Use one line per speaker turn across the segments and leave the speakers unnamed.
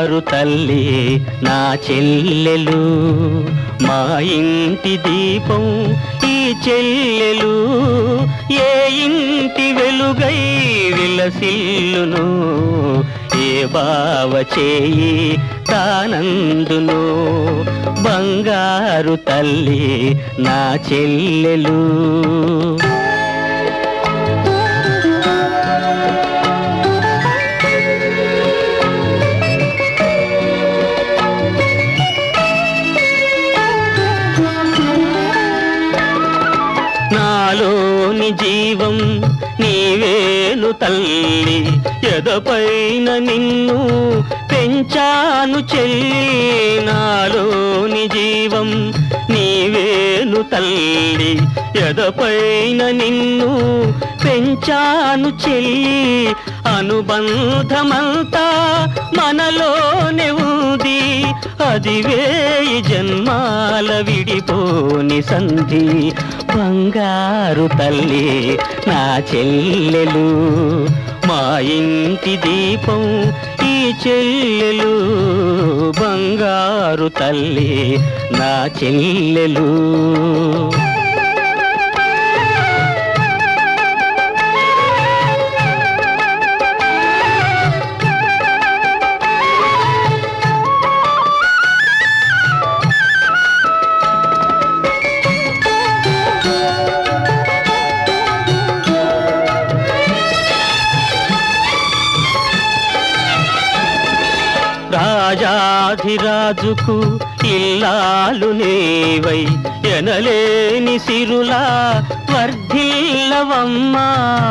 బంగారు తల్లి నా చెల్లెలు మా ఇంటి దీపం ఈ చెల్లెలు ఏ ఇంటి వెలుగై విలసిల్లును ఏ బావ చేయి తానందును బంగారు తల్లి నా చెల్లెలు నాలోని జీవం నీవేను తల్లి ఎదపైన నిన్ను పెంచాను చెల్లి నాలోని జీవం నీవేను తల్లి ఎదపైన నిన్ను పెంచాను చెల్లి అనుబంధమంతా మనలోనే ఉంది అది వేయి జన్మాల విడిపోని సంధి బంగారు తల్లి నా చెల్లెలు మా ఇంటి దీపం ఈ చెల్లెలు బంగారు తల్లి నా చెల్లెలు రాజాధిరాజుకు ఇల్లాలు నీవై ఎనలేని సిరులా వర్ధిల్లవమ్మా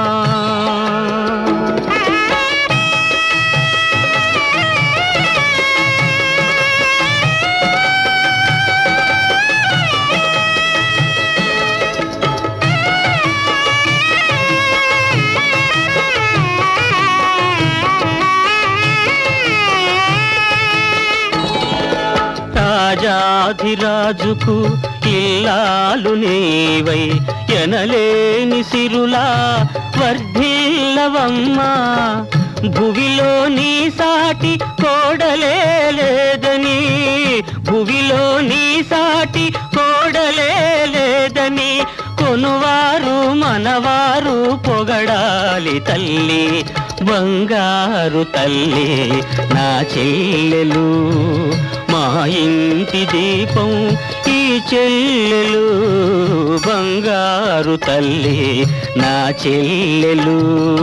రాజాధిరాజుకు ఇల్లాలు నీవై ఎనలేని సిరులా వర్ధిల్లవమ్మా భువిలో నీ సాటి కోడలే లేదని భువిలో నీ సాటి కోడలే లేదని కొనువారు మనవారు పొగడాలి తల్లి బంగారు తల్లి నా చెల్లెలు మా ఇంటి దీపం ఈ చెల్లెలు బంగారు తల్లి నా చెల్లెలు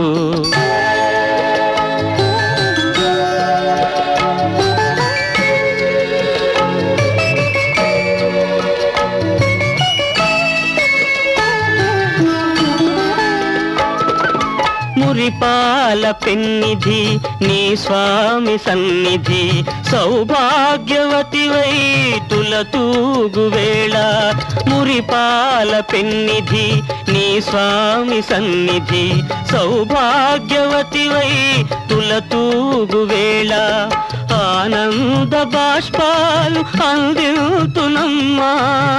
మురిపాల పెన్నిధి నీ స్వామి సన్నిధి సౌభాగ్యవతివై తులతూగు వేళ మురిపాల పెన్నిధి నీ స్వామి సన్నిధి సౌభాగ్యవతివై తులతూగు వేళ ఆనంద బాష్పాలు అందితునమ్మా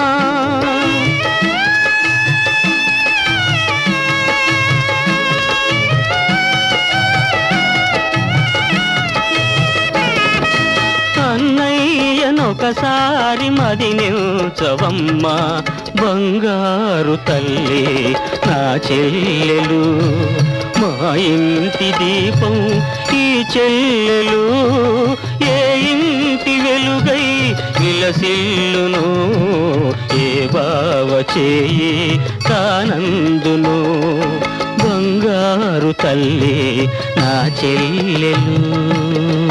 అన్నయ్యనొకసారి మది నిల్చవమ్మా బంగారు తల్లి నా చెల్లెలు మా ఇంటి దీపం ఈ చెల్లెలు ఏ ఇంటి వెలుగై విలసిల్లును ఏ బావ చేయి తానందును బంగారు తల్లి నా చెల్లెలు